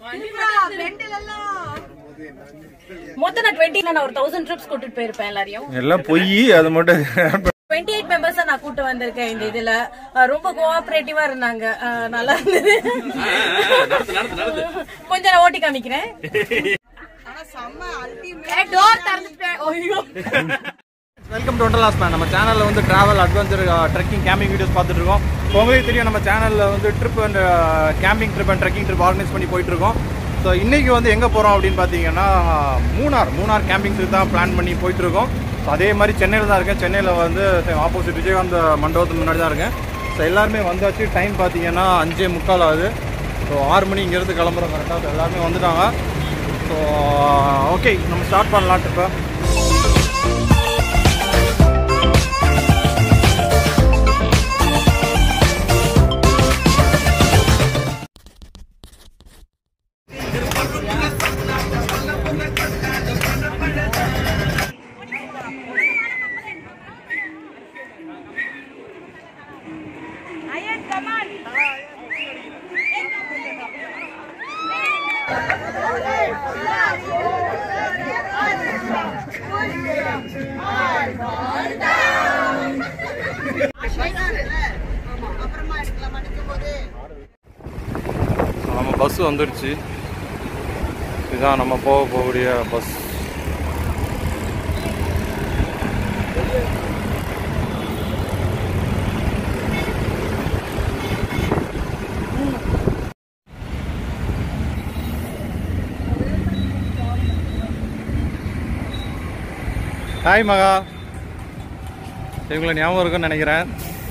மொத்தம் நான் டுவெண்ட்டி நான் ஒரு தௌசண்ட் ட்ரிப்ஸ் கூட்டிட்டு போயிருப்பேன் எல்லாரையும் எல்லாம் பொய் அது மட்டும் டுவெண்ட்டி எயிட் மெம்பர்ஸ் நான் கூட்டு வந்திருக்கேன் இந்த இதுல அஹ் ரொம்ப கோஆபரேட்டிவா இருந்தாங்க அஹ் நல்லா இருந்தது கொஞ்சம் நான் ஓட்டி காமிக்கிறேன் டோர் திறந்துட்டேன் ஐயோ வெல்கம் டு ஒண்டர்லாஸ் மேன் நம்ம சேனலில் வந்து travel adventure trekking camping videos பார்த்துட்டு இருக்கோம் உங்களுக்கு தெரியும் நம்ம சேனலில் வந்து trip and camping trip and trekking trip organise பண்ணி போயிட்டு இருக்கோம் ஸோ இன்னைக்கு வந்து எங்கே போகிறோம் அப்படின்னு பார்த்தீங்கன்னா மூணார் மூணார் கேம்பிங் ட்ரிப் தான் பிளான் பண்ணி போயிட்டு இருக்கோம் ஸோ அதே மாதிரி சென்னையில் தான் இருக்கேன் சென்னையில் வந்து ஆப்போசிட் விஜயகாந்த் மண்டபத்துக்கு முன்னாடி தான் இருக்கேன் ஸோ எல்லாருமே வந்தாச்சு டைம் பார்த்தீங்கன்னா அஞ்சே முக்கால் ஆகுது ஸோ ஆறு மணி இங்கேருந்து கிளம்புறோம் கரெக்டாக எல்லாருமே வந்துட்டாங்க ஸோ ஓகே நம்ம ஸ்டார்ட் பண்ணலாம் ட்ரிப்பை நம்ம பஸ் வந்துடுச்சு இதுதான் நம்ம போக போகக்கூடிய பஸ் ஹாய் மகா இவங்களை ஞாபகம் இருக்குன்னு நினைக்கிறேன்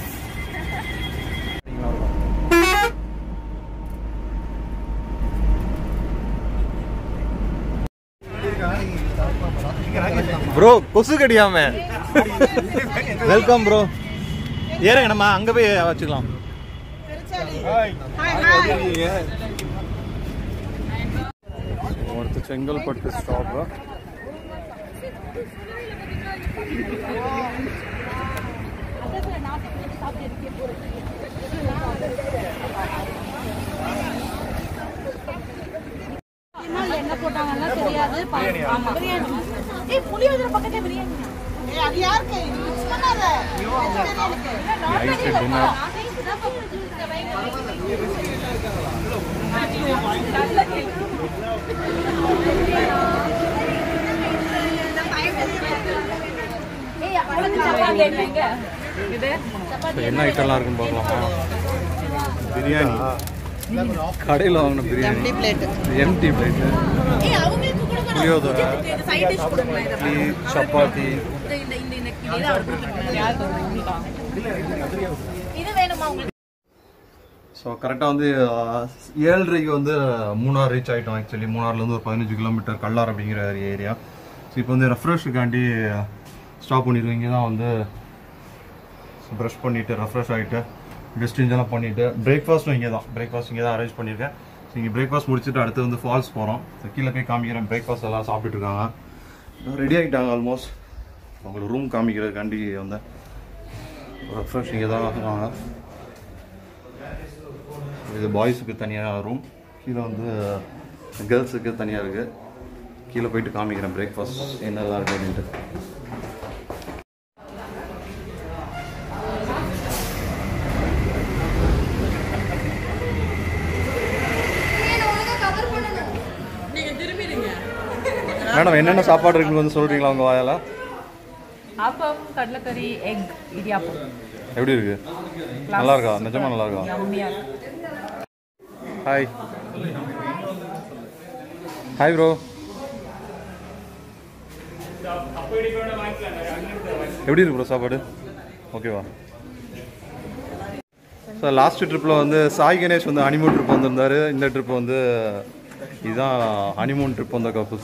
ப்ரோ கொசு கடியாம வெல்கம் ப்ரோ ஏறுங்க நம்ம அங்க போய் வச்சுக்கலாம் ஒருத்தர் செங்கல்பட்டு ஸ்டாப் என்ன போட்டாங்கன்னா தெரியாது ஆமா பிரியாணி ஏய் புளியோதரை பக்கத்துல பிரியாணி நைட் டின்னர் என்ன ஐட்டம்லாம் இருக்குன்னு பார்க்கலாமா பிரியாணி கடையில் வாங்கின பிரியாணி எம்டி பிளேட்டு புளியோதரை இட்லி சப்பாத்தி இது வேணுமா உங்களுக்கு ஸோ கரெக்டாக வந்து ஆஹ், ஏழரைக்கு வந்து மூணார் ரீச் ஆகிட்டோம் ஆக்சுவலி மூணார்லேருந்து ஒரு பதினஞ்சு கிலோமீட்டர் கல்லார் அப்படிங்கிற ஏரியா ஸோ இப்போ வந்து ரெஃப்ரெஷுக்காண்டி ஸ்டாப் பண்ணிடுவோம் இங்கே தான் வந்து ப்ரஷ் பண்ணிவிட்டு ரெஃப்ரெஷ் ஆகிட்டு டெஸ்ட் எல்லாம் பண்ணிவிட்டு பிரேக்ஃபாஸ்ட்டும் இங்கே தான் பிரேக்ஃபாஸ்ட் இங்கே தான் அரேஞ்ச் பண்ணியிருக்கேன் ஸோ இங்கே பிரேக்ஃபாஸ்ட் முடிச்சுட்டு அடுத்து வந்து ஃபால்ஸ் போகிறோம் ஸோ கீழே போய் காமிக்கிறேன் பிரேக்ஃபாஸ்ட் எல்லாம் சாப்பிட்டுட்டு இருக்காங்க ரெடி ஆகிட்டாங்க ஆல்மோஸ்ட் உங்களுக்கு ரூம் காமிக்கிறதுக்காண்டி வந்தேன் ரெஃப்ரெஷ் இங்கே தான் இருக்காங்க இது பாய்ஸுக்கு தனியாக ரூம் கீழே வந்து கேர்ள்ஸுக்கு தனியாக இருக்குது கீழே போயிட்டு காமிக்கிறேன் பிரேக்ஃபாஸ்ட் என்னதான் இருக்குது அப்படின்ட்டு மேடம் என்னென்ன சாப்பாடு இருக்குன்னு வந்து சொல்கிறீங்களா உங்கள் வாயால் ஆப்பம் கடலைக்கறி எக் இடியாப்பம் எப்படி இருக்கு நல்லா இருக்கா நிஜமா நல்லா இருக்கா யம்மியா இருக்கு ஹாய் ஹாய் ப்ரோ எப்படி இருக்கு ப்ரோ சாப்பாடு ஓகேவா சார் லாஸ்ட் ட்ரிப்பில் வந்து சாய் கணேஷ் வந்து ஹனிமூன் ட்ரிப் வந்திருந்தாரு இந்த ட்ரிப் வந்து இதுதான் ஹனிமூன் ட்ரிப் வந்த கப்புஸ்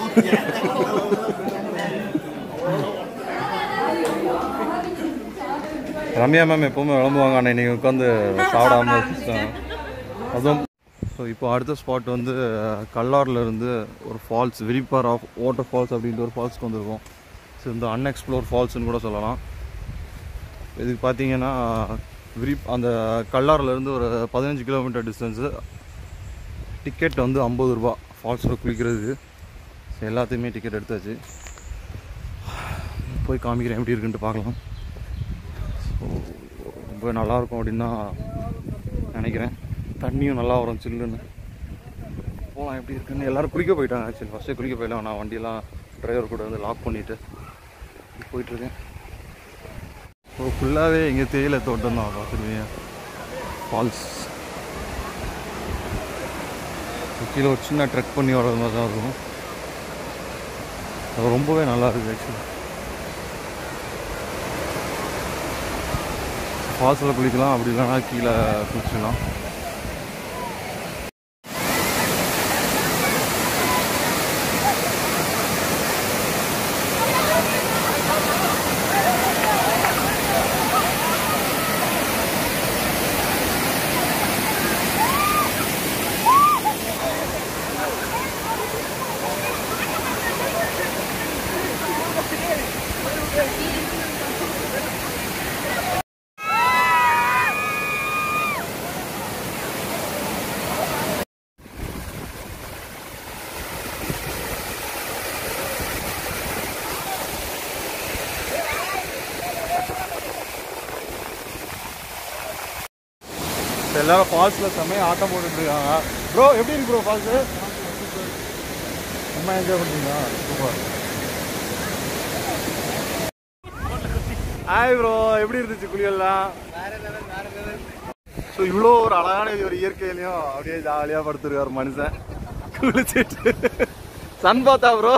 ரம்யா மேம் எப்பவுமே விளம்புவாங்க ஆனால் இன்னைக்கு உட்காந்து சாப்பிடாம வச்சுட்டாங்க. அதுவும் ஸோ இப்போ அடுத்த ஸ்பாட் வந்து கல்லார்ல இருந்து ஒரு ஃபால்ஸ் விரிப்பார் ஆஃப் வாட்டர் ஃபால்ஸ் அப்படின்ட்டு ஒரு ஃபால்ஸ்க்கு வந்திருக்கோம் ஸோ இந்த அன்எக்ஸ்ப்ளோர் ஃபால்ஸ்னு கூட சொல்லலாம் இதுக்கு பார்த்தீங்கன்னா விரி அந்த கல்லார்ல இருந்து ஒரு பதினஞ்சு கிலோமீட்டர் டிஸ்டன்ஸு டிக்கெட் வந்து ஐம்பது ரூபா ஃபால்ஸில் குளிக்கிறதுக்கு ஸோ எல்லாத்தையுமே டிக்கெட் எடுத்தாச்சு போய் காமிக்கிறேன் எப்படி இருக்குன்ட்டு பார்க்கலாம் ஸோ ரொம்ப நல்லாயிருக்கும் அப்படின்னு தான் நினைக்கிறேன் தண்ணியும் நல்லா வரும் சில்லுன்னு போகலாம் எப்படி இருக்குன்னு எல்லாரும் குளிக்க போயிட்டாங்க ஆக்சுவலி ஃபஸ்ட்டே குளிக்க போயிடலாம் நான் வண்டியெல்லாம் டிரைவர் கூட வந்து லாக் பண்ணிவிட்டு போயிட்டுருக்கேன் ஸோ ஃபுல்லாகவே இங்கே தேயிலை தோட்டம் தான் பார்த்துருவீங்க ஃபால்ஸ் கீழே ஒரு சின்ன ட்ரெக் பண்ணி வர்றது மாதிரி தான் இருக்கும் அது ரொம்பவே நல்லா இருக்குது ஆக்சுவலி ஃபால்ஸில் குளிக்கலாம் அப்படி இல்லைன்னா கீழே குளிச்சிக்கலாம் இப்ப எல்லாரும் ஃபால்ஸில் செம்மையாக ஆட்டம் போட்டுட்டு இருக்காங்க ப்ரோ எப்படி இருக்கு ப்ரோ ஃபால்ஸு செம்ம என்ஜாய் பண்ணுறீங்களா சூப்பர் ஹாய் ப்ரோ எப்படி இருந்துச்சு குளியெல்லாம் ஸோ இவ்வளோ ஒரு அழகான ஒரு இயற்கையிலையும் அப்படியே ஜாலியாக படுத்துருக்காரு மனுஷன் குளிச்சுட்டு சன் பார்த்தா ப்ரோ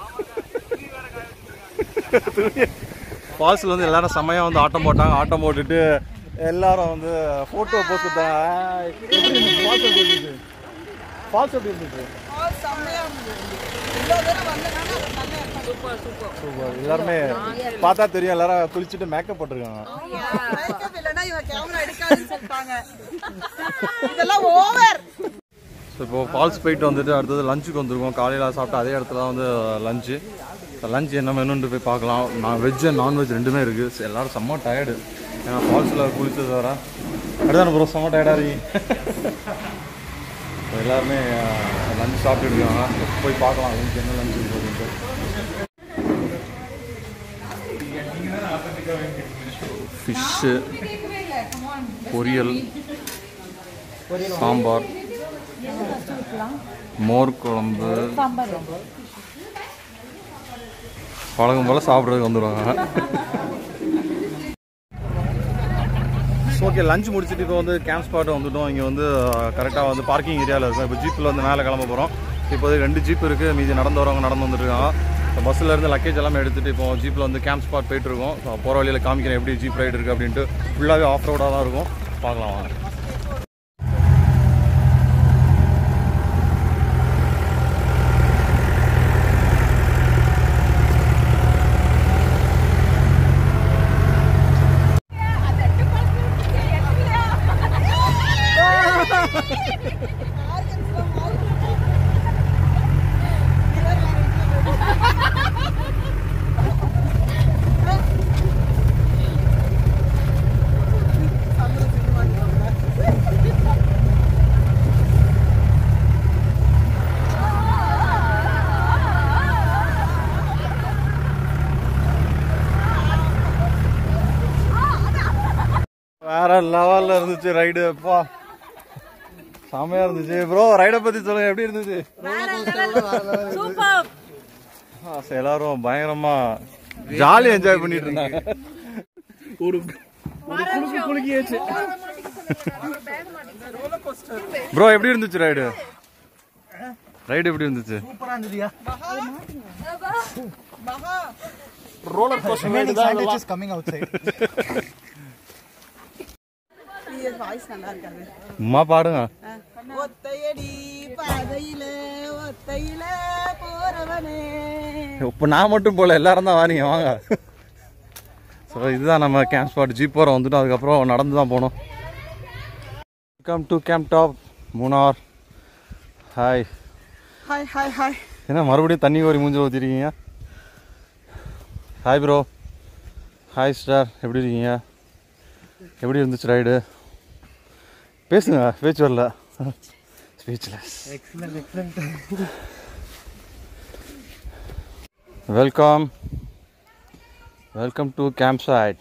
ஃபால்ஸில் வந்து எல்லாரும் செம்மையாக வந்து ஆட்டம் போட்டாங்க ஆட்டம் போட்டுட்டு எல்லாரும் வந்து ஃபோட்டோ போஸ்ட் கொடுத்தாங்க ஃபால்ஸ் எப்படி இருந்துச்சு சூப்பர் எல்லாருமே பார்த்தா தெரியும் எல்லாரும் குளிச்சுட்டு மேக்கப் போட்டிருக்காங்க மேக்கப் இல்லைன்னா இவன் கேமரா எடுக்காதுன்னு சொல்லிட்டாங்க இதெல்லாம் ஓவர் ஸோ இப்போ ஃபால்ஸ் போயிட்டு வந்துட்டு அடுத்தது லஞ்சுக்கு வந்திருக்கோம் காலையில் சாப்பிட்டு அதே இடத்துல தான் வந்து லஞ்சு லஞ்ச் என்ன மெனுன்ட்டு போய் பார்க்கலாம் நான் வெஜ் அண்ட் நான்வெஜ் ரெண்டுமே இருக்குது ஸோ எல்லாரும் செம்ம டயர்டு ஏன்னா ஃபால்ஸில் குளிச்சது வர அடுத்தான ப்ரோ செம்ம டயர்டாக இருக்கீங்க இப்போ எல்லாருமே லஞ்ச் சாப்பிட்டு இருக்காங்க போய் பார்க்கலாம் லஞ்ச் என்ன லஞ்ச் இருக்குதுன்ட்டு ஃபிஷ்ஷு பொரியல் சாம்பார் மோர் குழம்பு பழகும் போல் சாப்பிட்றதுக்கு வந்துடுவாங்க ஓகே லஞ்ச் முடிச்சுட்டு இப்போ வந்து கேம்ப் ஸ்பாட் வந்துட்டோம் இங்கே வந்து கரெக்டாக வந்து பார்க்கிங் ஏரியாவில் இருக்கும் இப்போ ஜீப்பில் வந்து மேலே கிளம்ப போகிறோம் இப்போ ரெண்டு ஜீப் இருக்குது மீதி நடந்து வரவங்க நடந்து வந்துட்டுருக்காங்க இப்போ பஸ்ஸில் இருந்து லக்கேஜ் எல்லாமே எடுத்துகிட்டு இப்போ ஜீப்பில் வந்து கேம்ப் ஸ்பாட் போயிட்டு இருக்கோம் ஸோ போகிற வழியில் காமிக்கிறேன் எப்படி ஜீப் ரைடு இருக்குது அப்படின்ட்டு ஃபுல்லாகவே ஆஃப் ரோடாக தான் இருக்கும் பார்க்கலாம் வாங்க வேற லெவல்ல இருந்துச்சு ரைடு அப்பா செமையா இருந்துச்சு ப்ரோ ரைடை பத்தி சொல்லுங்க எப்படி இருந்துச்சு சூப்பர் ஆ, சரி, எல்லாரும் பயங்கரமா ஜாலி என்ஜாய் பண்ணிட்டு இருந்தாங்க ஒரு ப்ரோ எப்படி இருந்துச்சு ரைடு ரைடு எப்படி இருந்துச்சு வாய்ஸ் நல்லா இருக்காது அம்மா பாடுங்க ஒத்தையடி பாதையில ஒத்தையில போறவனே இப்போ நான் மட்டும் போல எல்லாரும் தான் வாரீங்க வாங்க ஸோ இதுதான் நம்ம கேம்ப் ஸ்பாட் ஜீப் போகிற வந்துட்டோம் அதுக்கப்புறம் நடந்து தான் போனோம் welcome to camp top Munnar hi hi hi hi என்ன மறுபடியும் தண்ணி கோரி மூஞ்சில் ஊற்றிருக்கீங்க ஹாய் ப்ரோ ஹாய் ஸ்டார் எப்படி இருக்கீங்க எப்படி இருந்துச்சு ரைடு பேசுங்க பேச்சு வரல speechless welcome welcome to camp site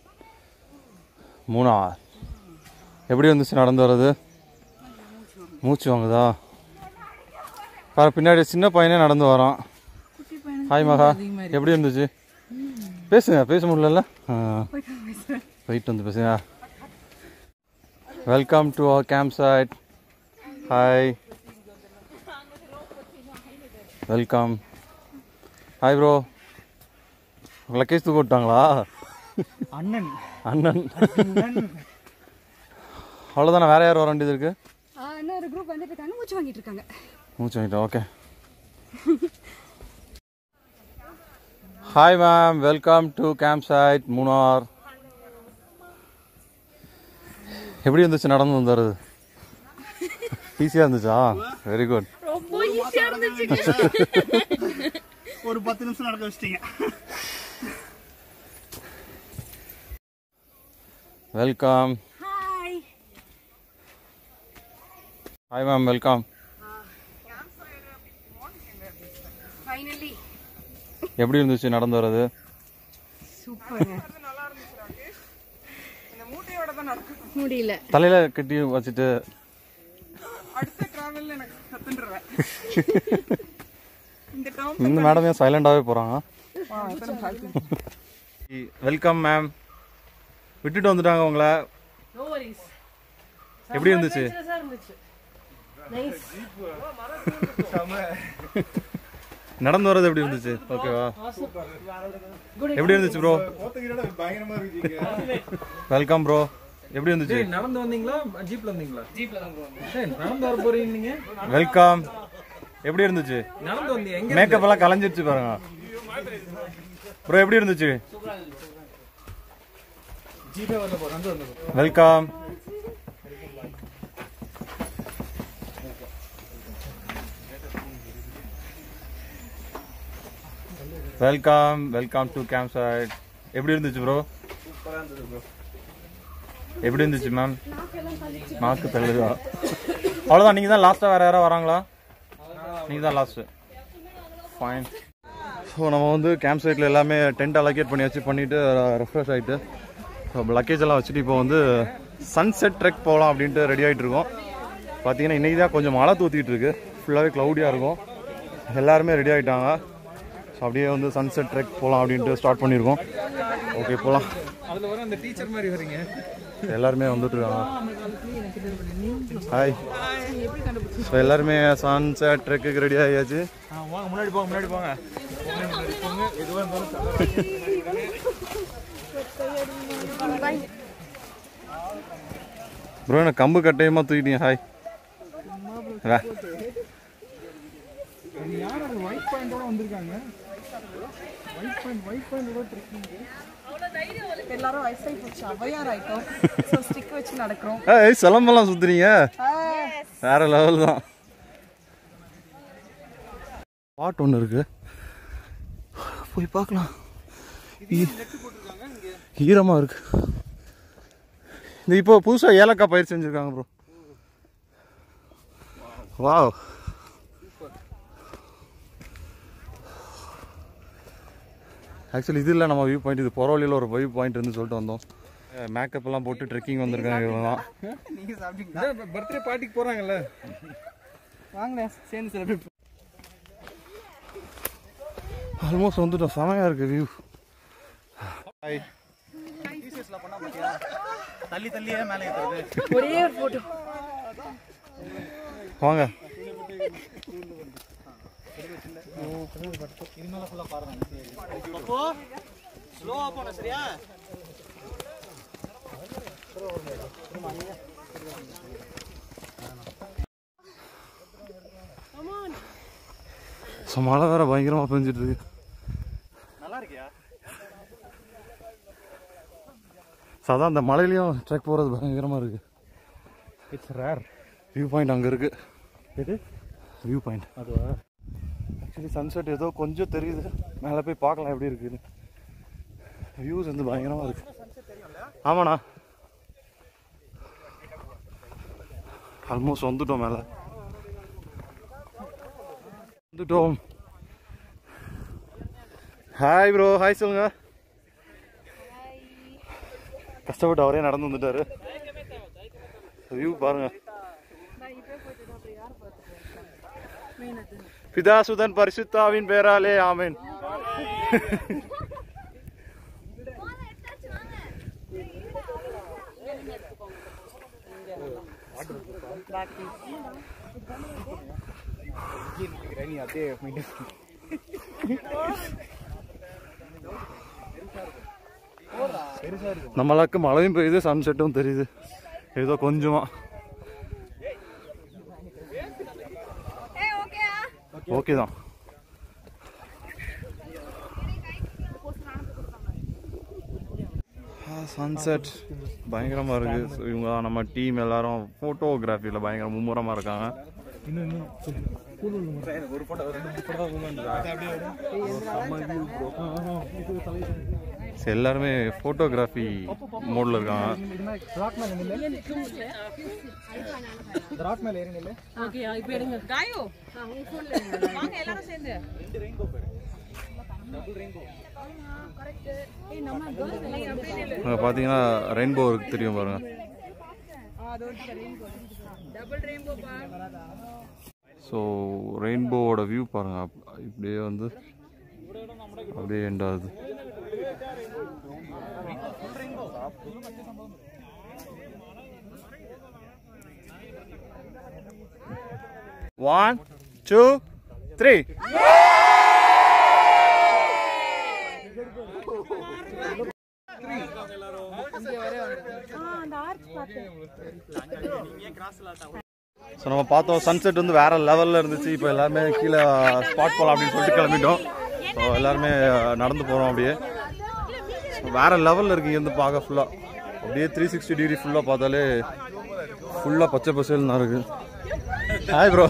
Munnar எப்படி வந்துச்சு நடந்து வர்றது மூச்சு வாங்குதா பாரு பின்னாடி சின்ன பையனே நடந்து வரான் ஹாய் மகா எப்படி இருந்துச்சு பேசுங்க பேச முடியல போயிட்டு வந்து பேசுங்க welcome to our camp site hi welcome hi bro luggage தூக்க விட்டாங்களா அண்ணன் அண்ணன் அவ்வளோதானே வேற யார் வர வேண்டியது இருக்கு இன்னொரு குரூப் வந்துட்டு இருக்காங்க மூச்சு வாங்கிட்டு இருக்காங்க மூச்சு வாங்கிட்டோம் okay hi ma'am welcome to camp site Munnar எப்படி இருந்துச்சு நடந்து வந்துடுறது ஈஸியாக இருந்துச்சா வெரி குட் ஒரு பத்து நிமிஷம் நடக்க வச்சிட்டீங்க welcome hi hi ma'am welcome finally எப்படி இருந்துச்சு நடந்து வர்றது இந்த மூட்டையோட தான் நடக்கும் முடியல தலையில கட்டி வச்சுட்டு அடுத்த டிராவல்ல எனக்கு கத்துட்டுருவேன் இந்த டேர்ம் இந்த மேடமே சைலண்டாகவே போகிறாங்க வெல்கம் மேம் விட்டுட்டு வந்துட்டாங்க உங்களை நோ வரிஸ் எப்படி இருந்துச்சு இருந்துச்சு நைஸ் நடந்து வர்றது எப்படி இருந்துச்சு ஓகேவா எப்படி இருந்துச்சு ப்ரோ வெல்கம் ப்ரோ எப்படி இருந்துச்சு நடந்து வந்தீங்களா ஜீப்ல வந்தீங்களா ஜீப்ல தான் நடந்து வர போறீங்க நீங்க வெல்கம் எப்படி இருந்துச்சு நடந்து வந்தீங்க எங்க மேக்கப் எல்லாம் கலைஞ்சிருச்சு பாருங்க ப்ரோ எப்படி இருந்துச்சு ஜீப்பே வந்து போ நடந்து வந்து போ welcome welcome welcome to camp site எப்படி இருந்துச்சு ப்ரோ எப்படி இருந்துச்சு மேம் நாக்கு தள்ளுதா அவ்வளோதான் நீங்கள் தான் லாஸ்ட்டாக வேறு யாராவது வராங்களா நீங்கள் தான் லாஸ்ட்டு ஃபைன் ஸோ நம்ம வந்து கேம்ப் சைட்டில் எல்லாமே டென்ட் அலோகேட் பண்ணி வச்சு பண்ணிவிட்டு ரெஃப்ரெஷ் ஆகிட்டு ஸோ லக்கேஜ் எல்லாம் வச்சுட்டு இப்போ வந்து சன்செட் ட்ரெக் போகலாம் அப்படின்ட்டு ரெடி ஆகிட்டு இருக்கோம் பார்த்தீங்கன்னா இன்றைக்கி தான் கொஞ்சம் மழை தூத்திட்டு இருக்கு ஃபுல்லாகவே க்ளவுடியாக இருக்கும் எல்லாருமே ரெடி ஆகிட்டாங்க ஸோ அப்படியே வந்து சன்செட் ட்ரெக் போகலாம் அப்படின்ட்டு ஸ்டார்ட் பண்ணியிருக்கோம் ஓகே போகலாம் அதுல வர அந்த டீச்சர் மாதிரி வரீங்க எல்லாருமே வந்துட்டு இருக்காங்க ஹாய் ஸோ எல்லாருமே சன்செட் ட்ரெக்குக்கு ரெடி ஆகியாச்சு வாங்க முன்னாடி போங்க முன்னாடி போங்க ப்ரோ என்ன கம்பு கட்டையமா தூக்கிட்டீங்க ஹாய் வா ஒயிட் பாயிண்டோட வந்திருக்காங்க ஒயிட் பாயிண்ட் ஒயிட் பாயிண்டோட ட்ரெக்கிங் எல்லாரும் வயசாகி போச்சு அவையார் ஆயிட்டோம் ஸோ ஸ்டிக் வச்சு நடக்கிறோம் ஏய் சிலம்பெல்லாம் சுத்துறீங்க வேற லெவல் தான் பாட் ஒன்று இருக்கு போய் பார்க்கலாம் ஈ- ஈரமா இருக்கு இந்த இப்போ புதுசா ஏலக்காய் பயிர் செஞ்சிருக்காங்க ப்ரோ வாவ் ஆக்சுவலி இது இல்லை நம்ம வியூ பாயிண்ட் இது பொறவழியில் ஒரு வியூ பாயிண்ட் இருந்து சொல்லிட்டு வந்தோம் மேக்கப் எல்லாம் போட்டு ட்ரெக்கிங் வந்திருக்காங்க இவங்க தான் நீங்க சாப்பிட்டீங்களா பர்த்டே பார்ட்டிக்கு போறாங்கல்ல வாங்கினேன் சேர்ந்து செலிப்ரேட் ஆல்மோஸ்ட் வந்துட்டோம் செமையா இருக்கு வியூ ஹாய் தள்ளி தள்ளியே மேலே ஏற்றுறது ஒரே ஒரு போட்டோ வாங்க ஸ்லோவா போன சரியா ஸோ மழை வேற பயங்கரமா பெஞ்சிட்டு இருக்கு நல்லா இருக்கியா ஸோ அதான் அந்த மலையிலையும் ட்ரெக் போகிறது பயங்கரமா இருக்கு இட்ஸ் ரேர் வியூ பாயிண்ட் அங்கே இருக்கு எது வியூ பாயிண்ட் அதுவா ஆக்சுவலி சன்செட் ஏதோ கொஞ்சம் தெரியுது மேலே போய் பார்க்கலாம் எப்படி இருக்குன்னு வியூஸ் வந்து பயங்கரமா இருக்கு ஆமாண்ணா ஆல்மோஸ்ட் வந்துட்டோம் மேலே வந்துட்டோம் ஹாய் ப்ரோ ஹாய் சொல்லுங்க கஷ்டப்பட்டு அவரே நடந்து வந்துட்டாரு வியூ பாருங்க பிதாசுதன் பரிசுத்தாவின் பேராலே ஆமென் நம்மளுக்கு மழையும் பெய்யுது சன்செட்டும் தெரியுது ஏதோ கொஞ்சமா ஓகே தான் சன்செட் பயங்கரமாக இருக்குது ஸோ இவங்க நம்ம டீம் எல்லாரும் ஃபோட்டோகிராஃபியில் பயங்கர மும்முரமாக இருக்காங்க ஸோ எல்லாருமே ஃபோட்டோகிராஃபி மோடில் இருக்காங்க ராக் மேல ஏறி நில்லு காயோ வாங்க எல்லாரும் சேர்ந்து அங்கே பார்த்தீங்கன்னா ரெயின்போ இருக்கு தெரியும் பாருங்க ஸோ ரெயின்போவோட வியூ பாருங்க அப்- இப்படியே வந்து அப்படியே எண்ட் ஆகுது ஒன் டூ த்ரீ ஸோ நம்ம பார்த்தோம் சன்செட் வந்து வேற லெவலில் இருந்துச்சு இப்போ எல்லாருமே கீழே ஸ்பாட் போகலாம் அப்படின்னு சொல்லிட்டு கிளம்பிட்டோம் ஸோ எல்லாருமே நடந்து போகிறோம் அப்படியே So, வேற லெவலில் இருக்கு இங்கேருந்து பார்க்க ஃபுல்லாக அப்படியே த்ரீ சிக்ஸ்டி டிகிரி ஃபுல்லாக பார்த்தாலே ஃபுல்லாக பச்சை பசேல் தான் இருக்கு ஹாய் ப்ரோ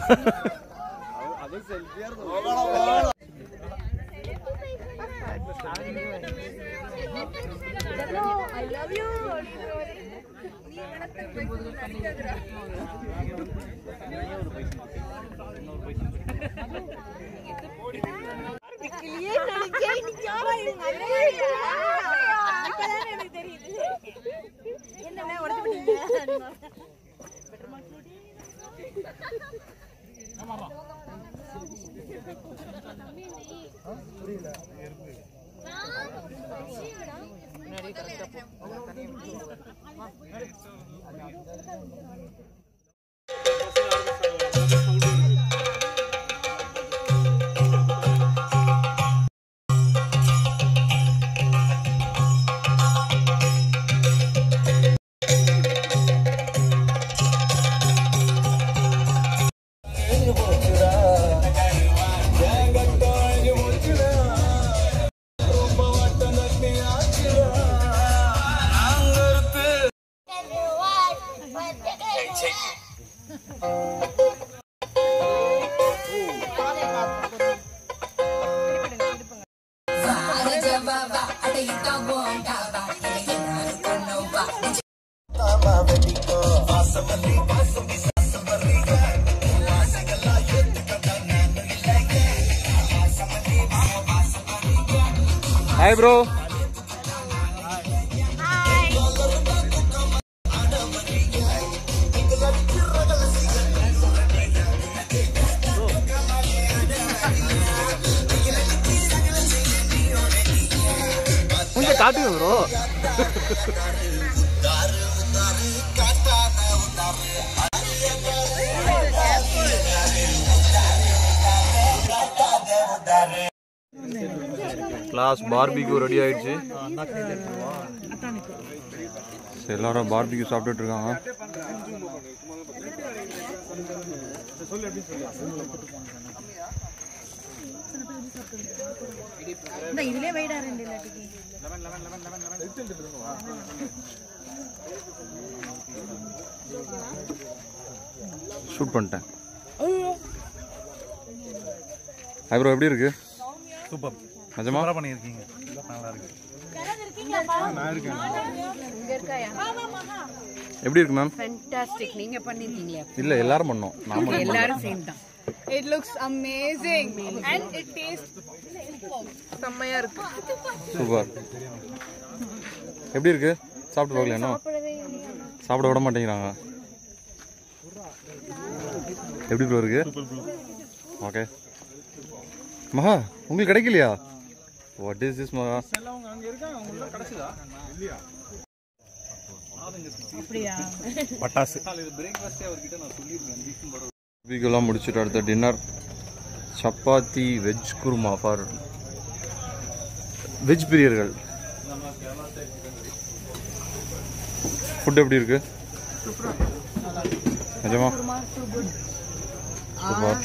ஹாய் ப்ரோ கொஞ்சம் காட்டுங்க ப்ரோ கிளாஸ் பார்பிக்யூ ரெடி ஆயிடுச்சு சரி, எல்லாரும் பார்பிக்யூ சாப்பிட்டுட்டு இருக்காங்க இந்த இதுலயே வைடா ரெண்டு இல்லாட்டிக்கு ஷூட் பண்ணிட்டேன் ஹாய் ப்ரோ எப்படி இருக்கு சூப்பர் நிஜமா பண்ணியிருக்கீங்க நல்லா இருக்கு எப்படி இருக்கு மேம் ஃபென்டாஸ்டிக் நீங்க பண்ணிருக்கீங்களே இல்ல எல்லாரும் பண்ணோம் நாம எல்லாரும் சேர்ந்து தான் It looks amazing and it tastes செம்மையா இருக்கு சூப்பர் எப்படி இருக்கு சாப்பிட்டு பார்க்கல என்ன சாப்பிட விட மாட்டேங்கிறாங்க எப்படி ப்ரோ இருக்கு ஓகே மகா உங்களுக்கு கிடைக்கலையா வாட் இஸ் திஸ் மகா அவங்க அங்க இருக்காங்க அவங்க உள்ள கிடைச்சதா இல்லையா பட்டாசு வீக்கெல்லாம் முடிச்சுட்டு அடுத்த dinner chapati veg kurma for veg பிரியர்கள் ஃபுட் எப்படி இருக்கு நிஜமா சூப்பர்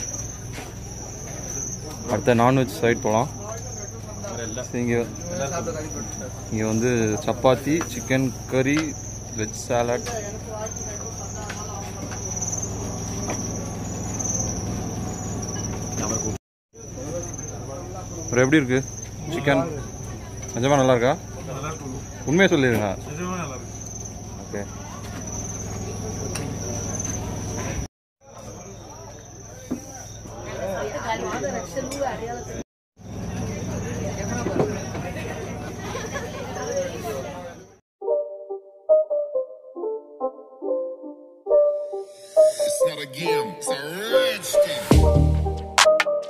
அடுத்த நான்வெஜ் சைட் போகலாம் இங்கே இங்கே வந்து சப்பாத்தி சிக்கன் கறி வெஜ் சாலட் அப்புறம் எப்படி இருக்கு சிக்கன் நிஜமா நல்லா இருக்கா உண்மையை சொல்லிடுங்க okay It's not a game, it's a rich thing.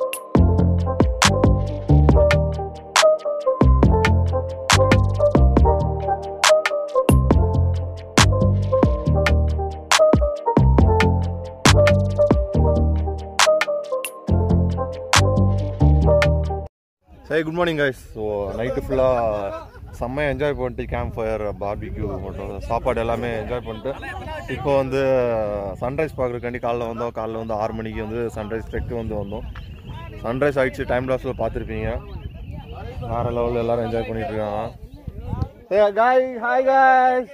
சரி good morning guys so night ஃபுல்லாக செம்மையாக என்ஜாய் பண்ணிட்டு கேம்ப் ஃபயர் பார்பிக்யூ மற்றும் சாப்பாடு எல்லாமே என்ஜாய் பண்ணிட்டு இப்போ வந்து சன்ரைஸ் பார்க்குறதுக்காண்டி காலைல வந்தோம் காலைல வந்து ஆறு மணிக்கு வந்து சன்ரைஸ் டெக்கு வந்து வந்தோம் சன்ரைஸ் ஆயிடுச்சு டைம் லாஸில் பார்த்துருப்பீங்க வேறு லெவலில் எல்லாரும் என்ஜாய் பண்ணிட்டு இருக்காங்க காய் ஹாய் காய்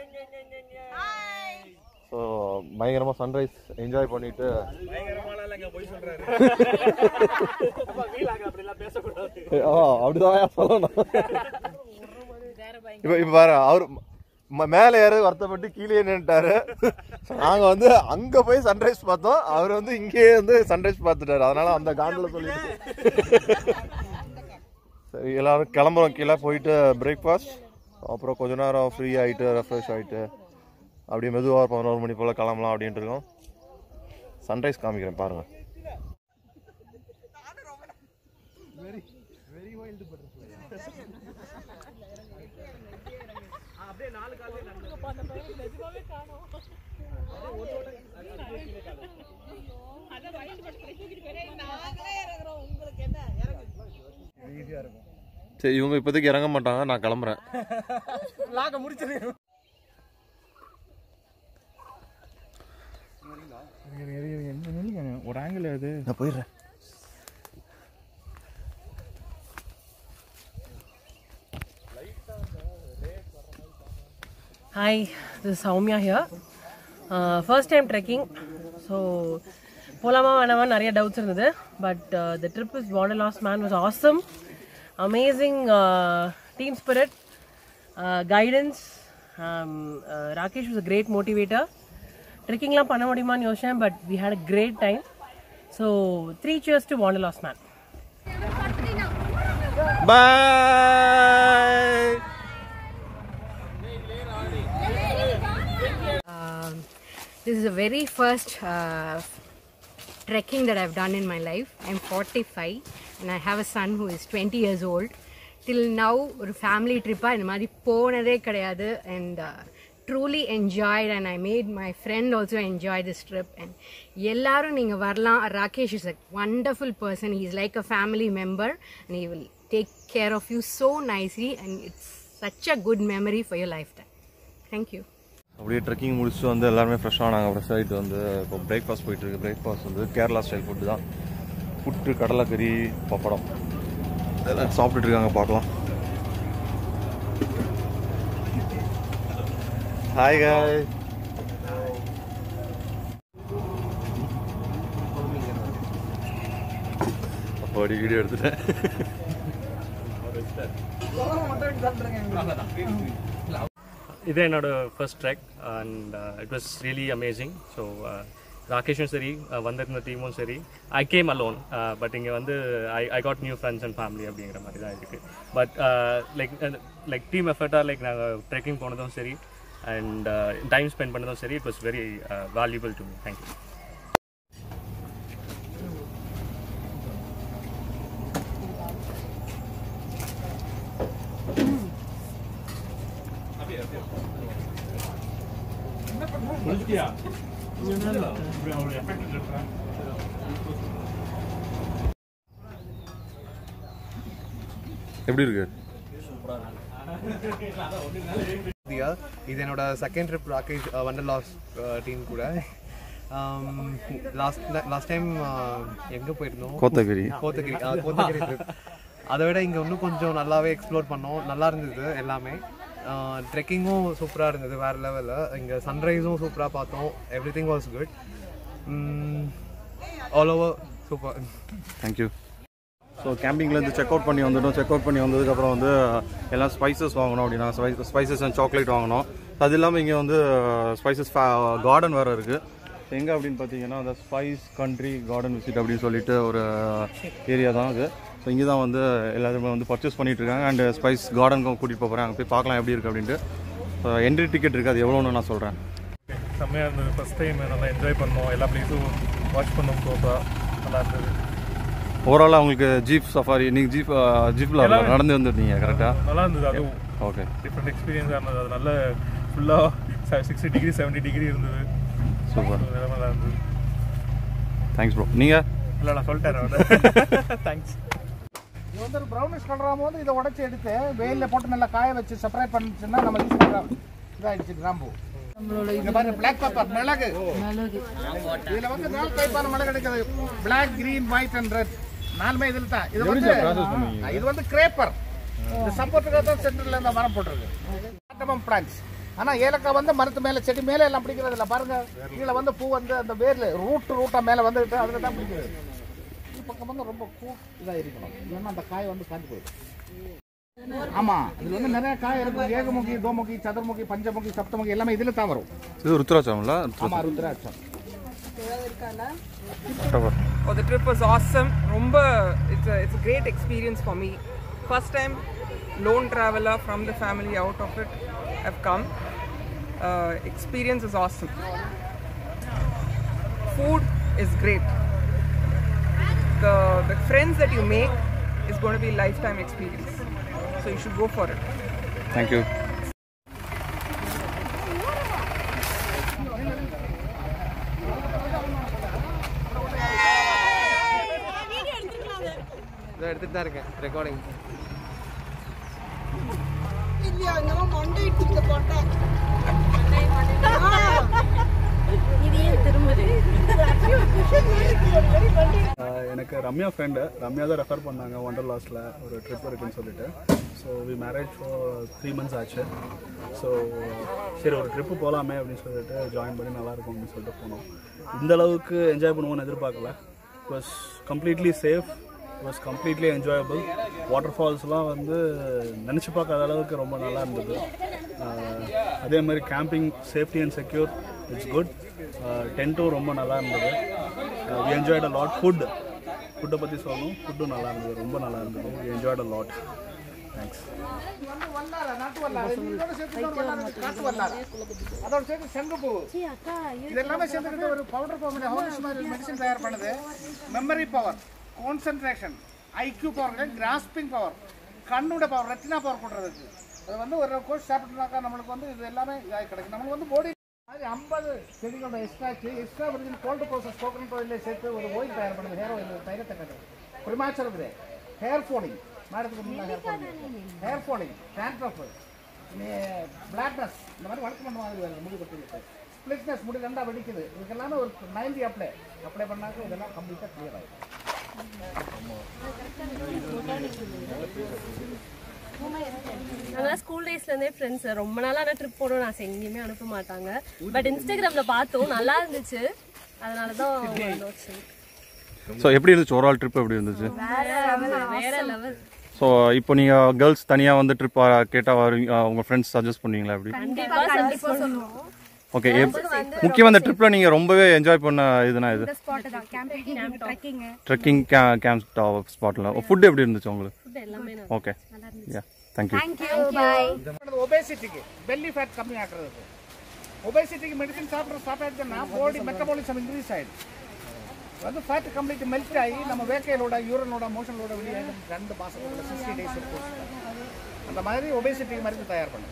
ஸோ பயங்கரமாக சன்ரைஸ் என்ஜாய் பண்ணிட்டு ஆ அப்படிதான் சொல்லணும் இப்போ இப்போ பாரு அவர் ம- மேலே ஏற வருத்தப்பட்டு கீழே நின்னுட்டாரு நாங்க வந்து அங்க போய் சன்ரைஸ் பார்த்தோம் அவர் வந்து இங்கேயே வந்து சன்ரைஸ் பார்த்துட்டாரு அதனால அந்த காண்டில் சொல்லிட்டு சரி எல்லாரும் கிளம்புறோம் கீழே போயிட்டு பிரேக்ஃபாஸ்ட் அப்புறம் கொஞ்ச நேரம் ஃப்ரீ ஆயிட்டு ரெஃப்ரெஷ் ஆயிட்டு அப்படியே மெதுவாக பதினோரு மணி போல் கிளம்பலாம் அப்படின்ட்டு இருக்கோம் சன்ரைஸ் காமிக்கிறேன் பாருங்க சரி இவங்க இப்போதைக்கு இறங்க மாட்டாங்க நான் கிளம்புறேன் லாக முடிச்சிரு ஒரு ஆங்கிள் அது நான் போயிடுறேன் Hi, this is Soumya here. Uh, first time trekking. So போலாமா வேணாமா நிறைய டவுட்ஸ் இருந்தது but the trip is Wanderlust man was awesome amazing team spirit guidance Rakesh was a great motivator ட்ரெக்கிங்லாம் பண்ண முடியுமான்னு யோசிச்சேன் but we had a great time so three cheers to Wanderlust man bye Um, this is the very first uh, trekking that I've done in my life. I'm 45 and I have a son who is 20 years old. Till now, ஒரு family ட்ரிப்பாக இந்த மாதிரி போனதே கிடையாது and truly enjoyed and I made my friend also enjoy this trip and எல்லாரும் நீங்கள் வரலாம் Rakesh is a wonderful person he is like a family member and he will take care of you so nicely and it's such a good memory for your lifetime thank you அப்படியே trekking முடிச்சுட்டு வந்து எல்லாருமே ஃப்ரெஷ்ஷாக நாங்கள் fresh ஆகிட்டு வந்து இப்போ breakfast போயிட்டு இருக்கு பிரேக்ஃபாஸ்ட் வந்து கேரளா ஸ்டைல் ஃபுட்டு தான் புட்டு கடலைக்கறி பப்படம் இதெல்லாம் சாப்பிட்டுட்டு இருக்காங்க பார்க்கலாம் ஹாய் காய் அப்படி வீடியோ எடுத்துட்டேன் இது என்னோட first trek and it was really amazing so ராகேஷும் சரி அஹ், வந்திருந்த டீமும் சரி ஐ கேம் அலோன் பட் இங்கே வந்து I I got new friends and family அப்படிங்கிற மாதிரி தான் இருக்குது பட் லைக் லைக் டீம் எஃபர்ட்டாக லைக் நாங்கள் ட்ரெக்கிங் போனதும் சரி அண்ட் டைம் ஸ்பெண்ட் பண்ணதும் சரி it was very valuable to me thank you எப்படி இருக்கு தியா இது என்னோட second trip Rakesh Wanderlust team கூட லாஸ்ட் லாஸ்ட் டைம் எங்கே போயிருந்தோம் கோத்தகிரி கோத்தகிரி ஆ, கோத்தகிரி ட்ரிப் அதை விட இங்கே இன்னும் கொஞ்சம் நல்லாவே எக்ஸ்ப்ளோர் பண்ணோம் நல்லா இருந்தது எல்லாமே ட்ரெக்கிங்கும் சூப்பராக இருந்தது வேறு லெவலில் இங்கே சன்ரைஸும் சூப்பராக பார்த்தோம் everything was good all over super thank you so கேம்பிங்லேருந்து செக் அவுட் பண்ணி வந்துட்டோம் செக் அவுட் பண்ணி வந்ததுக்கப்புறம் வந்து எல்லாம் ஸ்பைசஸ் வாங்கணும் அப்படின்னா ஸ்பைசஸ் அண்ட் சாக்லேட் வாங்கணும் அது இல்லாமல் இங்கே வந்து ஸ்பைசஸ் கார்டன் வேறு இருக்குது எங்கே அப்படின்னு பார்த்தீங்கன்னா அந்த ஸ்பைஸ் கண்ட்ரி கார்டன் விசிட் அப்படின்னு சொல்லிட்டு ஒரு ஏரியா தான் அது ஸோ இங்கே தான் வந்து எல்லாருமே வந்து பர்ச்சேஸ் பண்ணிட்டு இருக்காங்க அண்ட் ஸ்பைஸ் கார்டனுக்கும் கூட்டிகிட்டு போகிறேன் அங்கே போய் பார்க்கலாம் எப்படி இருக்குது அப்படின்ட்டு என்ட்ரி டிக்கெட் இருக்குது அது எவ்வளோன்னு நான் சொல்கிறேன் செம்மையாக இருந்தது ஃபஸ்ட் டைம் நல்லா என்ஜாய் பண்ணோம் எல்லா பிளேஸும் வாட்ச் பண்ணோம் ப்ரோப்பராக நல்லா இருந்தது ஓவராலாக உங்களுக்கு ஜீப் சஃபாரி நீங்கள் ஜீப் ஜீப்பில் எல்லாமே- நடந்து வந்துருந்தீங்க கரெக்டாக நல்லா இருந்தது அதுவும் ஓகே டிஃப்ரெண்ட் எக்ஸ்பீரியன்ஸாக இருந்தது அது நல்ல ஃபுல்லாக சிக்ஸ்டி டிகிரி செவன்ட்டி டிகிரி இருந்தது சூப்பர் அதெல்லாம் நல்லா இருந்தது தேங்க்ஸ் ப்ரோ நீங்கள் இல்லை நான் சொல்லிட்டேன் தேங்க்ஸ் இது வந்து ஒரு ப்ரௌனிஷ் கலராகும் போது இதை உடச்சி எடுத்து வெயிலில் போட்டு நல்லா காய வச்சு செப்பரேட் பண்ணிச்சுன்னா நம்ம யூஸ் பண்ணலாம் இதாகிடுச்சு கிராம்பு இங்க பாருங்க பிளாக் பெப்பர் மிளகு இதுல வந்து நாலு டைப்பான மிளகு கிடைக்குது black green white and red நாலுமே இதில் தான் இது வந்து இது வந்து கிரேப்பர் இந்த சப்போர்ட்டுக்காக தான் சென்டர்ல இந்த மரம் போட்டிருக்கு காட்டமம் பிளான்ஸ் ஆனா ஏலக்காய் வந்து மரத்து மேல செடி மேல எல்லாம் பிடிக்கிறது இல்ல பாருங்க கீழே வந்து பூ வந்து அந்த வேர்ல ரூட் ரூட்டா மேல வந்துட்டு அதுல தான் பிடிக்கிறது இந்த பக்கம் வந்து ரொம்ப கூ இதா இருக்கணும் இல்லைன்னா அந்த காய் வந்து காஞ்சு போயிடும் ஆமா இதுல வந்து நிறைய காய் இருக்கு ஏகமுகி தோமுகி சதுர்முகி பஞ்சமுகி சப்தமுகி எல்லாமே இதுல தான் வரும் இது ருத்ராட்சம்ல ஆமா ருத்ராட்சம் Oh, the trip was awesome. Rumba, it's a, it's a great experience for me. First time lone traveler from the family out of it have come. Uh, experience is awesome. Food is great. The, the friends that you make is going to be lifetime experience. So you should go for it. Thank you இதை எடுத்துட்டு தான் இருக்கேன் recording இல்லையா இங்கெல்லாம் மண்டை இடிச்சுட்டு போட்டேன் எனக்கு Ramya friend Ramya தான் ரெஃபர் பண்ணாங்க ஒண்டர் லாஸில் ஒரு ட்ரிப் இருக்குன்னு சொல்லிட்டு so we marriage for three months ஆச்சு ஸோ சரி ஒரு ட்ரிப்பு போகலாமே அப்படின்னு சொல்லிட்டு ஜாயின் பண்ணி நல்லா இருக்கும் அப்படின்னு சொல்லிட்டு போனோம் இந்த அளவுக்கு என்ஜாய் பண்ணுவோம்னு எதிர்பார்க்கல was completely safe was completely enjoyable water ஃபால்ஸ்லாம் வந்து நினச்சி பார்க்காத அளவுக்கு ரொம்ப நல்லா இருந்தது ஆஹ் அதே மாதிரி camping safety and secure it's good டென்ட்டும் ரொம்ப நல்லா இருந்தது we enjoyed a lot food ஃபுட்டை பற்றி சொல்லணும் ஃபுட்டும் நல்லா இருந்தது ரொம்ப நல்லா இருந்தது we enjoyed a lot thanks வந்து வல்லார நாட்டு வல்லார இதோட சேர்த்து இன்னொரு வல்லார இருக்கு, காட்டு வல்லார அதோட சேர்த்து செங்கப்பூ இது எல்லாமே சேர்த்துக்கிட்டு ஒரு பவுடர் பவுடர் ஹவுஸ் மாதிரி மெடிசன் தயார் பண்ணுது memory power concentration IQ power grasping power கண்ணோட பவர் ரெட்டினா பவர் கொடுறதுக்கு அது வந்து ஒரு கோர்ஸ் சாப்பிட்டுனாக்கா நம்மளுக்கு வந்து இது எல்லாமே இதாக கிடைக்கும் நம்மளுக்கு வந்து பாடி மாதிரி ஐம்பது செடிகளோட extract extra virgin cold process coconut ஆயிலே சேர்த்து ஒரு ஓயில் தயார் பண்ணுது ஹேர் ஆயில் தைரத்தை கட்டு பிரிமாச்சர் இருக்குது ஹேர் ஃபாலிங் மேடத்துக்கு முன்னாடி hair falling hair falling dandruff blackness இந்த மாதிரி வழக்கு பண்ண மாதிரி வேணும் முடி கொட்டிருக்கு ஸ்பிளிட்னஸ் முடி ரெண்டா வெடிக்குது இதுக்கு எல்லாமே ஒரு நைன்டி அப்ளை அப்ளை பண்ணாக்க இதெல்லாம் கம்ப்ளீட்டாக கிளியர் ஆகிடும் நாங்களாம் ஸ்கூல் டேஸ்லேருந்தே ஃப்ரெண்ட்ஸ் ரொம்ப நாளான ட்ரிப் போகணும்னு ஆசை எங்கேயுமே அனுப்ப மாட்டாங்க பட் இன்ஸ்டாகிராமில் பார்த்தோம் நல்லா இருந்துச்சு அதனால தான் ஸோ எப்படி இருந்துச்சு ஒரு ஆள் ட்ரிப் எப்படி இருந்துச்சு வேற level, வேற லெவல் ஸோ இப்போ நீங்கள் கேர்ள்ஸ் தனியாக வந்து ட்ரிப் கேட்டால் வருவீங்க உங்கள் ஃப்ரெண்ட்ஸ் சஜஸ்ட் பண்ணுவீங்களா எப்படி கண்டிப்பா கண்டிப்பா சொல்லுவோம் ஓகே முக்கியமாக இந்த ட்ரிப்பில் நீங்கள் ரொம்பவே என்ஜாய் பண்ண இதுனா இது இந்த ஸ்பாட் தான் கேம்பிங் ட்ரெக்கிங் ட்ரெக்கிங் கே கேம்ப் டாப் ஸ்பாட்டில் ஃபுட் எப்படி இருந்துச்சு உங்களுக்கு எல்லாமே okay yeah thank you thank you bye ஒபேசிட்டிக்கு பெல்லி ஃபேட் கம்மி ஆக்குறதுக்கு ஒபேசிட்டிக்கு மெடிசன் சாப்பிட்ற ஸ்டார்ட் ஆயிடுச்சுன்னா பாடி மெட்டபாலிசம் இன்க்ரீஸ் ஆயிடும் வந்து ஃபேட் கம்ப்ளீட் மெல்ட் ஆகி நம்ம வேக்கையிலோட யூரனோட மோஷனோட வெளியே ரெண்டு மாசத்துல சிக்ஸ்டி டேஸ் அந்த மாதிரி ஒபேசிட்டிக்கு மருந்து தயார் பண்ணுது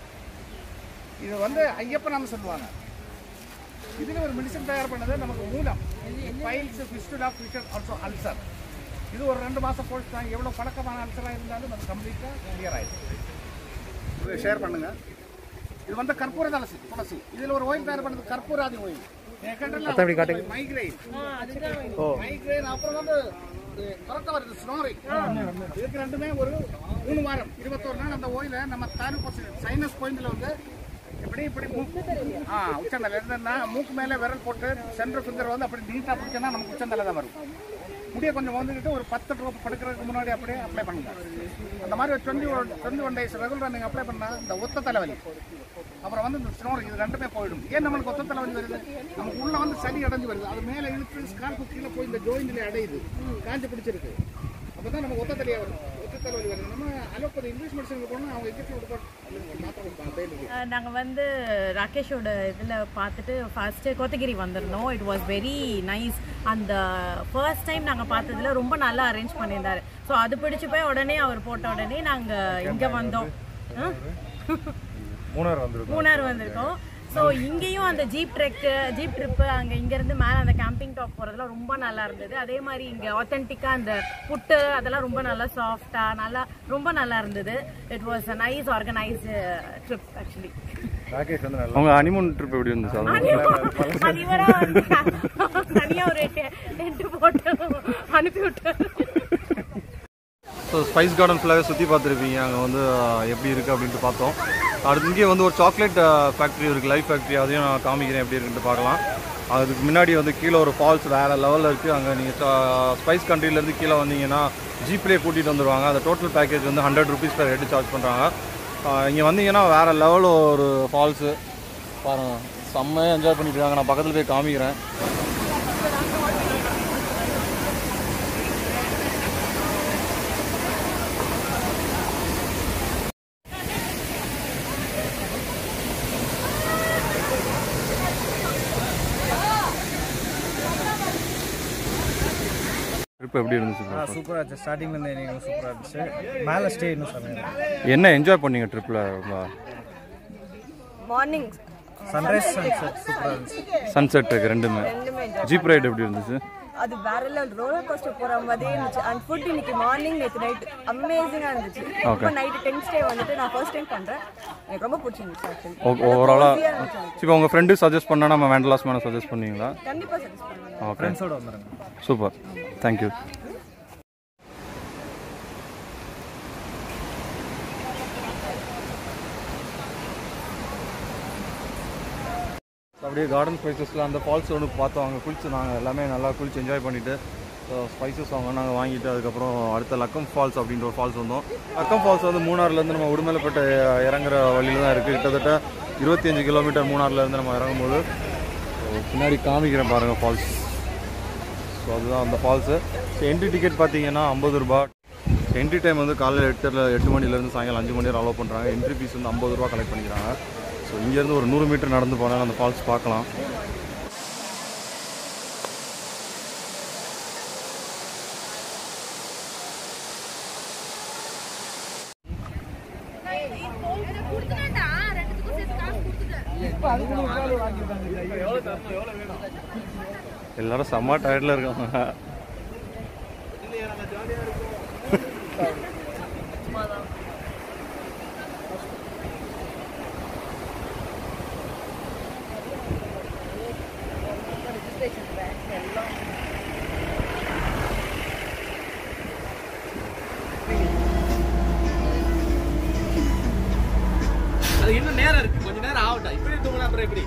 இது வந்து ஐயப்பனான்னு சொல்லுவாங்க இதில் ஒரு மெடிசன் தயார் பண்ணது நமக்கு மூலம் piles fistula fissure also ulcer இது ஒரு ரெண்டு மாதம் கோர்ஸ் தான் எவ்வளோ பழக்கமான அல்சராக இருந்தாலும் அது கம்ப்ளீட்டாக கிளியர் ஆயிடும் ஷேர் பண்ணுங்க இது வந்து கற்பூர துளசி துளசி இதில் ஒரு ஓயில் தயார் பண்ணது கற்பூராதி ஓயில் மைக்ரைன் மைக்ரைன் அப்புறம் வந்து கரெக்டாக வருது ஸ்னோரி இதுக்கு ரெண்டுமே ஒரு மூணு வாரம் இருபத்தோரு நாள் அந்த ஓயிலை நம்ம தானு சைனஸ் பாயிண்ட்ல வந்து இப்படி இப்படி மூக்கு ஆ உச்சந்தலை இருந்ததுன்னா மூக்கு மேலே விரல் போட்டு சென்டர் ஃபிங்கர் வந்து அப்படி நீட்டாக பிடிச்சோன்னா நமக்கு உச்சந்தலை தான் வரும் முடியை கொஞ்சம் வந்துக்கிட்டு ஒரு பத்து ட்ரோப் படுக்கிறதுக்கு முன்னாடி அப்படியே அப்ளை பண்ணுங்க அந்த மாதிரி ஒரு twenty one twenty one days ரெகுலராக நீங்கள் அப்ளை பண்ணால் இந்த ஒத்த தலைவலி அப்புறம் வந்து இந்த ஸ்னோர் இது ரெண்டுமே போயிடும் ஏன் நம்மளுக்கு ஒத்த தலைவலி வருது நமக்கு உள்ள வந்து சளி அடைஞ்சு வருது அது மேலே இழுத்து ஸ்கால்ப்பு கீழே போய் இந்த ஜோயிண்டில் அடையுது காஞ்சி பிடிச்சிருக்கு அப்போ தான் நமக்கு ஒத்த தலையாக வரும் ஒத்த தலைவலி வருது நம்ம அலோபதி இங்கிலீஷ் மெடிசனுக்கு போனால் அவங்க இன்ஜெக்ஷன் கொடுப்போம் மாத்திரை கொடுப்பாங்க டெய்லிக்கு நாங்கள் வந்து ராகேஷோட இதில் பார்த்துட்டு ஃபர்ஸ்ட்டு கோத்தகிரி வந்திருந்தோம் இட் வாஸ் வெரி நைஸ் அந்த ஃபர்ஸ்ட் டைம் நாங்கள் பார்த்ததுல ரொம்ப நல்லா அரேஞ்ச் பண்ணியிருந்தாரு ஸோ அது பிடிச்சு போய் உடனே அவர் போட்ட உடனே நாங்கள் இங்கே வந்தோம் ஆ? மூணார் வந்துருக்கோம் மூணார் வந்திருக்கோம் ஸோ இங்கேயும் அந்த ஜீப் ட்ரெக்கு ஜீப் ட்ரிப்பு அங்கே இங்கேருந்து மேலே அந்த கேம்பிங் டாப் போகிறதுலாம் ரொம்ப நல்லா இருந்தது அதே மாதிரி இங்கே ஆத்தென்டிக்காக அந்த புட்டு அதெல்லாம் ரொம்ப நல்லா சாஃப்டாக நல்லா ரொம்ப நல்லா இருந்தது it was a nice organised trip actually Rakesh வந்து நல்லா உங்கள் ஹனிமூன் ட்ரிப் எப்படி இருந்துச்சு அது அது இவரா வந்து தனியா ஒரு டென்ட் போட்டு அனுப்பி விட்டாரு ஸோ ஸ்பைஸ் கார்டன் ஃபுல்லாகவே சுற்றி பார்த்துருப்பீங்க அங்கே வந்து ஆஹ், எப்படி இருக்குது அப்படின்ட்டு பார்த்தோம் அடுத்து இங்கே வந்து ஒரு சாக்லேட் ஃபேக்ட்ரி இருக்குது லைஃப் ஃபேக்ட்ரி அதையும் நான் காமிக்கிறேன் எப்படி இருக்குன்ட்டு பார்க்கலாம் அதுக்கு முன்னாடி வந்து கீழே ஒரு ஃபால்ஸ் வேறு லெவலில் இருக்குது அங்கே நீங்கள் ஸ்பைஸ் கண்ட்ரிலேருந்து கீழே வந்தீங்கன்னா ஜீப்லேயே கூட்டிகிட்டு வந்துடுவாங்க அந்த டோட்டல் பேக்கேஜ் வந்து hundred rupees per head charge பண்ணுறாங்க இங்கே வந்தீங்கன்னா வேறு லெவல் ஒரு ஃபால்ஸு பாருங்க செம்மையாக என்ஜாய் பண்ணிட்டு இருக்காங்க நான் பக்கத்தில் போய் காமிக்கிறேன் ட்ரிப் எப்படி இருந்துச்சு bro? சூப்பராக இருந்துச்சு ஸ்டார்டிங்லேருந்து எனக்கு சூப்பராக இருந்துச்சு மேலே ஸ்டே இன்னும் செம்மையாக என்ன என்ஜாய் பண்ணீங்க ட்ரிப்பில் மார்னிங் சன்ரைஸ் சன்செட் சூப்பராக இருந்துச்சு சன்செட் இருக்கு ரெண்டுமே ரெண்டுமே enjoy ஜீப் ரைடு எப்படி இருந்துச்சு அது வேற லெவல் ரோலர் கோஸ்டர் போற மாதிரியே இருந்துச்சு அண்ட் ஃபுட் இன்னைக்கு மார்னிங் நேற்று நைட் அமேசிங்கா இருந்துச்சு இப்போ நைட்டு டென்த் ஸ்டே வந்துட்டு நான் ஃபர்ஸ்ட் டைம் பண்றேன் எனக்கு ரொம்ப பிடிச்சிருந்துச்சு ஆக்சுவலி ஓவராலாக இப்போ உங்கள் ஃப்ரெண்டு சஜஸ்ட் பண்ணால் நம்ம வேண்டலாஸ் மேலே சஜஸ்ட் பண்ணுவீங்களா கண்டிப்பா சஜஸ்ட் பண்ணுவேன் ஓகே ஃப்ரெண்ட்ஸோட வந்துடுங்க சூப்பர் தேங்க்யூ அப்படியே கார்டன் ஸ்பைசஸில் அந்த ஃபால்ஸ் ஒன்று பார்த்தோம் அங்கே குளிச்சு நாங்கள் எல்லாமே நல்லா குளிச்சு என்ஜாய் பண்ணிவிட்டு ஸ்பைசஸ் அவங்க நாங்கள் வாங்கிட்டு அதுக்கப்புறம் அடுத்த லக்கம் ஃபால்ஸ் அப்படின்ற ஒரு ஃபால்ஸ் வந்தோம் லக்கம் ஃபால்ஸ் வந்து மூணார்லேருந்து நம்ம உடுமலைப்பேட்டை இறங்குற வழியில் தான் இருக்குது கிட்டத்தட்ட இருபத்தஞ்சு கிலோமீட்டர் மூணார்லேருந்து நம்ம இறங்கும்போது So, பின்னாடி காமிக்கிறேன் பாருங்கள் ஃபால்ஸ் ஸோ அதுதான் அந்த ஃபால்ஸு ஸோ என்ட்ரி டிக்கெட் பார்த்தீங்கன்னா ஐம்பது ரூபா என்ட்ரி டைம் வந்து காலையில் எட்டு எட்டு மணிலேருந்து சாயங்காலம் அஞ்சு மணி வரை அலோவ் பண்ணுறாங்க என்ட்ரி ஃபீஸ் வந்து ஐம்பது ரூபா கலெக்ட் பண்ணிக்கிறாங்க ஸோ இங்கேருந்து ஒரு நூறு மீட்டர் நடந்து போனால் அந்த ஃபால்ஸ் பார்க்கலாம் எல்லாரும் செம்ம டயர்டில் இருக்காங்க அது இன்னும் நேரம் இருக்கு கொஞ்ச நேரம் ஆகட்டும் இப்படி தூங்கினா அப்புறம் எப்படி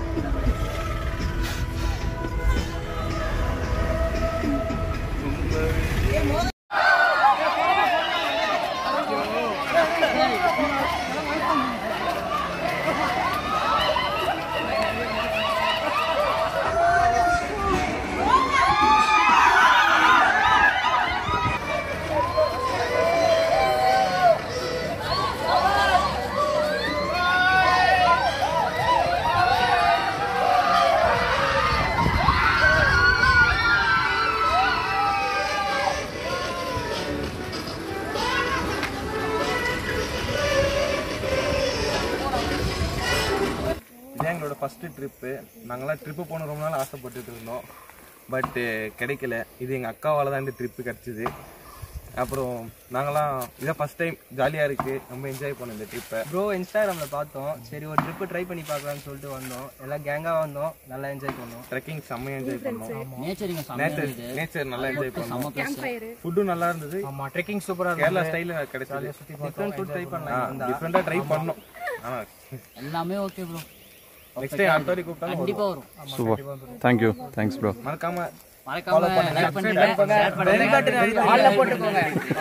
ஃபஸ்ட்டு ட்ரிப்பு நாங்களாம் ட்ரிப்பு போகணும் ரொம்ப நாள் ஆசைப்பட்டுட்டு இருந்தோம் பட்டு கிடைக்கல இது எங்கள் அக்காவால் தான் இந்த ட்ரிப்பு கிடச்சிது அப்புறம் நாங்களாம் இதான் ஃபஸ்ட் டைம் ஜாலியாக இருக்குது ரொம்ப என்ஜாய் பண்ணோம் இந்த ட்ரிப்பை ப்ரோ இன்ஸ்டாகிராமில் பார்த்தோம் சரி ஒரு ட்ரிப்பு ட்ரை பண்ணி பார்க்கலாம்னு சொல்லிட்டு வந்தோம் எல்லாம் கேங்காக வந்தோம் நல்லா என்ஜாய் பண்ணோம் ட்ரெக்கிங் செம்மையாக என்ஜாய் பண்ணோம் நேச்சர் இங்கே நேச்சர் நேச்சர் நல்லா என்ஜாய் பண்ணோம் ஃபுட்டும் நல்லா இருந்தது ஆமாம் ட்ரெக்கிங் சூப்பராக கேரளா ஸ்டைலில் கிடைச்சது டிஃப்ரெண்ட் ஃபுட் ட்ரை பண்ணலாம் டிஃப்ரெண்டாக ட்ரை பண்ணோம் ஆனால் எல்லாமே ஓகே ப்ரோ நெக்ஸ்ட் டைம் அடுத்த வரைக்கும் கூப்பிட்டாலும் கண்டிப்பா வரும். சூப்பர் தேங்க்யூ தேங்க்ஸ் ப்ரோ மறக்காம மறக்காம like பண்ணுங்க, share பண்ணுங்க, bell button அழுத்துங்க. all ல போட்டுக்கோங்க.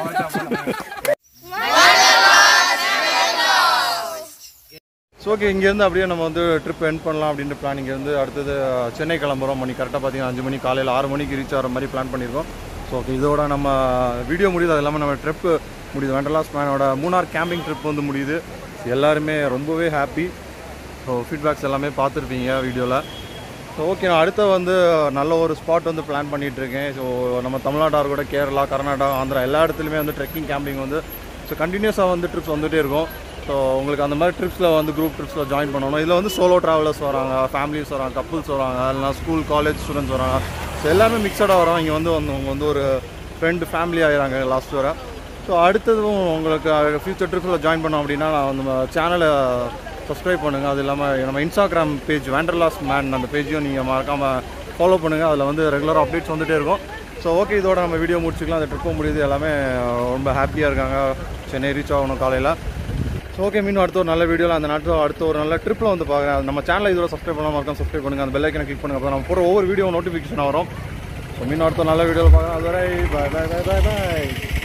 ஸோ ஓகே இங்கேருந்து அப்படியே நம்ம வந்து ட்ரிப் எண்ட் பண்ணலாம் அப்படின்ற பிளான் இங்கேருந்து அடுத்தது சென்னை கிளம்புறோம் மணி கரெக்டாக பார்த்தீங்கன்னா அஞ்சு மணி காலையில் ஆறு மணிக்கு ரீச் ஆகிற மாதிரி பிளான் பண்ணியிருக்கோம் ஸோ ஓகே இதோட நம்ம வீடியோ முடியுது அது இல்லாமல் நம்ம ட்ரிப்பு முடியுது வெண்டர்லாஸ் மேனோட மூணார் கேம்பிங் ட்ரிப் வந்து முடியுது எல்லாருமே ரொம்பவே ஹாப்பி ஸோ ஃபீட்பேக்ஸ் எல்லாமே பார்த்துருப்பீங்க வீடியோவில் ஸோ ஓகே நான் அடுத்த வந்து நல்ல ஒரு ஸ்பாட் வந்து பிளான் பண்ணிகிட்டு இருக்கேன் ஸோ நம்ம தமிழ்நாட்டார் கூட கேரளா கர்நாடகா ஆந்திரா எல்லா இடத்துலையுமே வந்து ட்ரெக்கிங் கேம்பிங் வந்து ஸோ கண்டினியூஸாக வந்து ட்ரிப்ஸ் வந்துகிட்டே இருக்கும் ஸோ உங்களுக்கு அந்த மாதிரி ட்ரிப்ஸில் வந்து குரூப் ட்ரிப்ஸில் ஜாயின் பண்ணணும் இதில் வந்து சோலோ ட்ராவலர்ஸ் வராங்க ஃபேமிலிஸ் வராங்க கப்புள்ஸ் வராங்க இல்லைனா ஸ்கூல் காலேஜ் ஸ்டூடெண்ட்ஸ் வராங்க ஸோ எல்லாமே மிக்சடாக வரோம் இங்கே வந்து வந்து அவங்க வந்து ஒரு ஃப்ரெண்டு ஃபேமிலி ஆகிறாங்க லாஸ்ட் வர ஸோ அடுத்ததும் உங்களுக்கு ஃபியூச்சர் ட்ரிப்ஸில் ஜாயின் பண்ணோம் அப்படின்னா நான் நம்ம சேனலை சப்ஸ்கிரைப் பண்ணுங்கள் அது இல்லாமல் நம்ம இன்ஸ்டாகிராம் பேஜ் வேண்டர்லாஸ் மேன் அந்த பேஜையும் நீங்கள் மறக்காமல் ஃபாலோ பண்ணுங்கள் அதில் வந்து ரெகுலராக அப்டேட்ஸ் வந்துகிட்டே இருக்கும் ஸோ ஓகே இதோட நம்ம வீடியோ முடிச்சுக்கலாம் அந்த ட்ரிப்பும் முடியுது எல்லாமே ரொம்ப ஹாப்பியாக இருக்காங்க சென்னை ரீச் ஆகணும் காலையில் ஸோ ஓகே மீண்டும் அடுத்த ஒரு நல்ல வீடியோவில் அந்த நாட்டில் அடுத்த ஒரு நல்ல ட்ரிப்பில் வந்து பார்க்குறேன் நம்ம சேனலை இதோட சப்ஸ்கிரைப் பண்ணாமல் மறக்காம சப்ஸ்கிரைப் பண்ணுங்கள் அந்த பெல்லைக்கனை கிளிக் பண்ணுங்கள் அப்போ நம்ம போகிற ஒவ்வொரு வீடியோ நோட்டிஃபிகேஷன் வரும் ஸோ மீண்டும் அடுத்த நல்ல வீடியோவில் பார்க்குறேன் அதுவரை பாய் பாய் பாய் பாய் பாய்